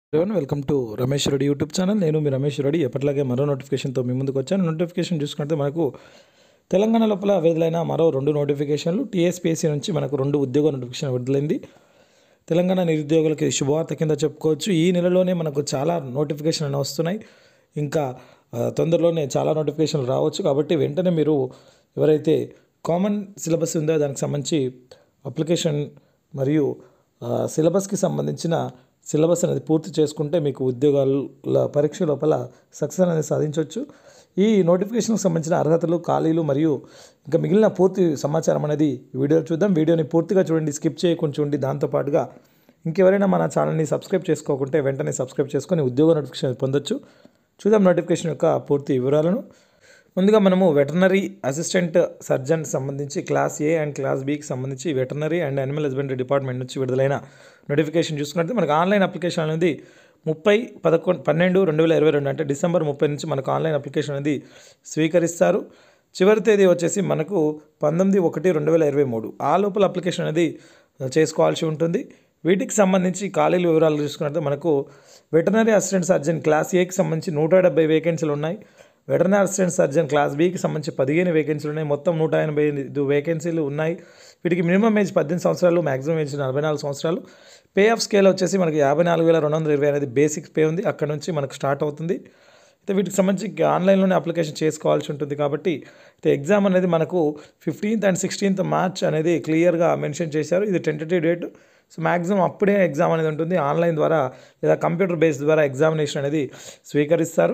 everyone welcome to Ramesh Reddy YouTube channel నేను మీ రమేష్ రెడ్డి ఎప్పటిలాగే మరో నోటిఫికేషన్తో మీ ముందుకు వచ్చాను నోటిఫికేషన్ చూసుకుంటే మనకు తెలంగాణ లోపల విడుదలైన మరో రెండు నోటిఫికేషన్లు టీఎస్పీఎస్సీ నుంచి మనకు రెండు ఉద్యోగ నోటిఫికేషన్ విడుదలైంది తెలంగాణ నిరుద్యోగులకి శుభవార్త కింద చెప్పుకోవచ్చు ఈ నెలలోనే మనకు చాలా నోటిఫికేషన్ అనేవి వస్తున్నాయి ఇంకా ఆ, తొందరలోనే చాలా నోటిఫికేషన్లు రావచ్చు కాబట్టి వెంటనే మీరు ఎవరైతే కామన్ సిలబస్ ఉందో దానికి సంబంధించి అప్లికేషన్ మరియు ఆ, సిలబస్కి సంబంధించిన సిలబస్ అనేది పూర్తి చేసుకుంటే మీకు ఉద్యోగాల పరీక్ష లోపల సక్సెస్ అనేది సాధించవచ్చు ఈ నోటిఫికేషన్కి సంబంధించిన అర్హతలు ఖాళీలు మరియు ఇంకా మిగిలిన పూర్తి సమాచారం అనేది ఈ వీడియో చూద్దాం వీడియోని పూర్తిగా చూడండి స్కిప్ చేయకుండా చూడండి దాంతోపాటుగా ఇంకెవరైనా మన ఛానల్ని సబ్స్క్రైబ్ చేసుకోకుంటే వెంటనే సబ్స్క్రైబ్ చేసుకొని ఉద్యోగ నోటిఫికేషన్ పొందొచ్చు చూద్దాం నోటిఫికేషన్ యొక్క పూర్తి వివరాలను ముందుగా మనము వెటర్నరీ అసిస్టెంట్ సర్జన్ సంబంధించి క్లాస్ ఏ అండ్ క్లాస్ బికి సంబంధించి veterinary and animal husbandry department నుంచి విడుదలైన నోటిఫికేషన్ చూసుకున్నట్టు మనకు ఆన్లైన్ అప్లికేషన్ అనేది ముప్పై పదకొండు పన్నెండు రెండు వేల ఇరవై రెండు అంటే డిసెంబర్ ముప్పై నుంచి మనకు ఆన్లైన్ అప్లికేషన్ అనేది స్వీకరిస్తారు చివరి తేదీ వచ్చేసి మనకు పంతొమ్మిది ఒకటి రెండు వేల ఇరవై మూడు ఆ లోపల అప్లికేషన్ అనేది చేసుకోవాల్సి ఉంటుంది వీటికి సంబంధించి ఖాళీల వివరాలు చూసుకున్నట్టు మనకు వెటనరీ అసిస్టెంట్ సర్జన్ క్లాస్ ఏకి సంబంధించి నూట డెబ్బై వేకెన్సీలు ఉన్నాయి వెటనరీ అసిస్టెంట్ సర్జన్ క్లాస్ బికి సంబంధించి పదిహేను వేకెన్సీలు ఉన్నాయి మొత్తం నూట ఎనభై ఐదు వేకెన్సీలు ఉన్నాయి వీటికి మినిమం ఏజ్ పద్దెనిమిది సంవత్సరాలు మ్యాక్సిమం ఏజ్ నలభై నాలుగు సంవత్సరాలు పే ఆఫ్ స్కేల్ వచ్చేసి మనకి యాభై నాలుగు వేల రెండు వందల ఇరవై అనేది బేసిక్ పే ఉంది అక్కడ నుంచి మనకు స్టార్ట్ అవుతుంది అయితే వీటికి సంబంధించి ఆన్లైన్లోనే అప్లికేషన్ చేసుకోవాల్సి ఉంటుంది కాబట్టి అయితే ఎగ్జామ్ అనేది మనకు ఫిఫ్టీన్త్ అండ్ సిక్స్టీన్త్ మార్చ్ అనేది క్లియర్గా మెన్షన్ చేశారు ఇది టెంటేటివ్ డేట్ సో మ్యాక్సిమం అప్పుడే ఎగ్జామ్ అనేది ఉంటుంది ఆన్లైన్ ద్వారా లేదా కంప్యూటర్ బేస్ ద్వారా ఎగ్జామినేషన్ అనేది స్వీకరిస్తారు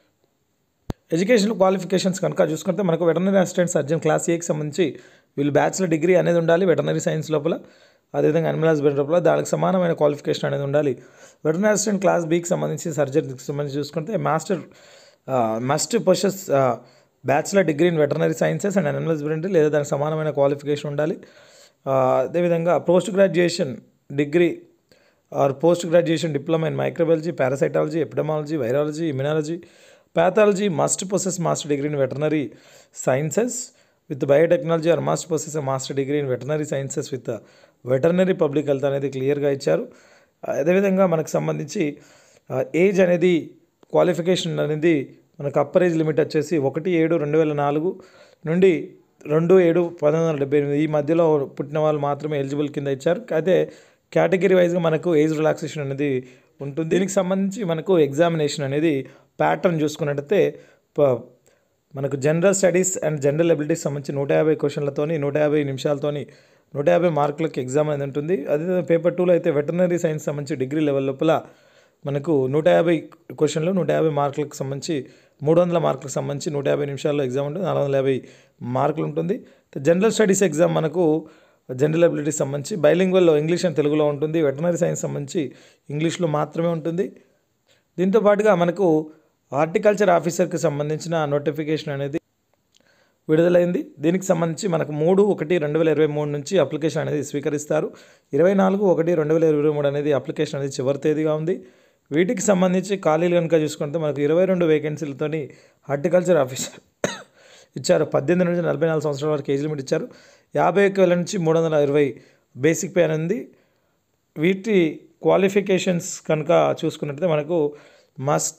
ఎడ్యుకేషన్ క్వాలిఫికేషన్స్ కనుక చూసుకుంటే మనకు వెటనరీ అసిస్టెంట్ సర్జన్ క్లాస్ ఏకి సంబంధించి వీళ్ళు బ్యాచిలర్ డిగ్రీ అనేది ఉండాలి వెటనరీ సైన్స్ లోపల అదేవిధంగా అనిమల్ హస్బెండరీ లోపల దానికి సమానమైన క్వాలిఫికేషన్ అనేది ఉండాలి వెటనరీ అసిస్టెంట్ క్లాస్ బీకి సంబంధించి సర్జరీకి సంబంధించి చూసుకుంటే master must possess bachelor degree in veterinary sciences and animal husbandry లేదా దానికి సమానమైన క్వాలిఫికేషన్ ఉండాలి ఆ, అదేవిధంగా post graduation degree or post graduation diploma in microbiology parasitology epidemiology virology immunology pathology must possess master degree in veterinary sciences with biotechnology or must possess a master degree in veterinary sciences with veterinary public health అనేది క్లియర్గా ఇచ్చారు అదేవిధంగా మనకు సంబంధించి age అనేది qualification అనేది మనకు upper age limit వచ్చేసి ఒకటి ఏడు రెండు వేల నాలుగు నుండి రెండు ఏడు పంతొమ్మిది వందల డెబ్బై ఎనిమిది ఈ మధ్యలో పుట్టిన వాళ్ళు మాత్రమే ఎలిజిబుల్ కింద ఇచ్చారు అయితే కేటగిరీ వైజ్గా మనకు ఏజ్ రిలాక్సేషన్ అనేది ఉంటుంది దీనికి సంబంధించి మనకు ఎగ్జామినేషన్ అనేది ప్యాటర్న్ చూసుకున్నట్టయితే ప- మనకు general studies and general abilities సంబంధించి నూట యాభై క్వశ్చన్లతోని నూట యాభై నిమిషాలతోని నూట యాభై మార్కులకి ఎగ్జామ్ అనేది ఉంటుంది అదే పేపర్ టూలో అయితే వెటర్నరీ సైన్స్ సంబంధించి డిగ్రీ లెవెల్ లోపల మనకు నూట యాభై క్వశ్చన్లు నూట యాభై మార్కులకు సంబంధించి మూడు వందల మార్కులకు సంబంధించి నూట యాభై నిమిషాల్లో ఎగ్జామ్ ఉంటుంది నాలుగు వందల యాభై మార్కులు ఉంటుంది జనరల్ స్టడీస్ ఎగ్జామ్ మనకు జనరల్ అబిలిటీస్ సంబంధించి బైలింగ్వల్లో ఇంగ్లీష్ అండ్ తెలుగులో ఉంటుంది వెటనరీ సైన్స్ సంబంధించి ఇంగ్లీష్లో మాత్రమే ఉంటుంది దీంతో పాటుగా మనకు హార్టికల్చర్ ఆఫీసర్కి సంబంధించిన నోటిఫికేషన్ అనేది విడుదలైంది దీనికి సంబంధించి మనకు మూడు ఒకటి రెండు వేల ఇరవై మూడు నుంచి అప్లికేషన్ అనేది స్వీకరిస్తారు ఇరవై నాలుగు ఒకటి రెండు వేల ఇరవై మూడు అనేది అప్లికేషన్ అనేది చివరి తేదీగా ఉంది వీటికి సంబంధించి ఖాళీలు కనుక చూసుకుంటే మనకు ఇరవై రెండు వేకెన్సీలతోని హార్టికల్చర్ ఆఫీసర్ ఇచ్చారు పద్దెనిమిది నుంచి నలభై నాలుగు సంవత్సరాల వరకు ఏజ్ లిమిట్ ఇచ్చారు యాభై ఒక్క వేల నుంచి మూడు వందల ఇరవై బేసిక్ పే అని ఉంది వీటి క్వాలిఫికేషన్స్ కనుక చూసుకున్నట్లయితే మనకు must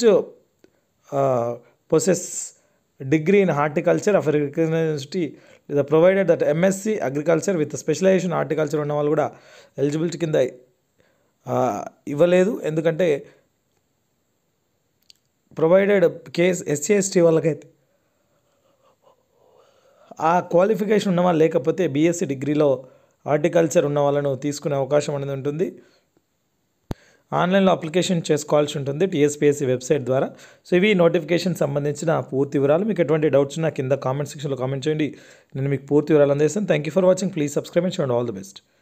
possess degree in horticulture of university లేదా provided that MSc agriculture with specialization horticulture ఉన్న వాళ్ళు కూడా ఎలిజిబిలిటీ కింద ఆ, ఇవ్వలేదు ఎందుకంటే ప్రొవైడెడ్ కేస్ ఎస్సీ ఎస్టీ వాళ్ళకైతే ఆ క్వాలిఫికేషన్ ఉన్న వాళ్ళు లేకపోతే బీఎస్సీ డిగ్రీలో హార్టికల్చర్ ఉన్న వాళ్ళను తీసుకునే అవకాశం అనేది ఉంటుంది ఆన్లైన్లో అప్లికేషన్ చేసుకోవాల్సి ఉంటుంది టీఎస్పీఎస్సీ వెబ్సైట్ ద్వారా సో ఇవి నోటిఫికేషన్ సంబంధించిన పూర్తి వివరాలు మీకు ఎటువంటి డౌట్స్ ఉన్నా కింద కామెంట్ సెక్షన్లో కామెంట్ చేయండి నేను మీకు పూర్తి వివరాలు అందిస్తాను thank you for watching please subscribe and all the best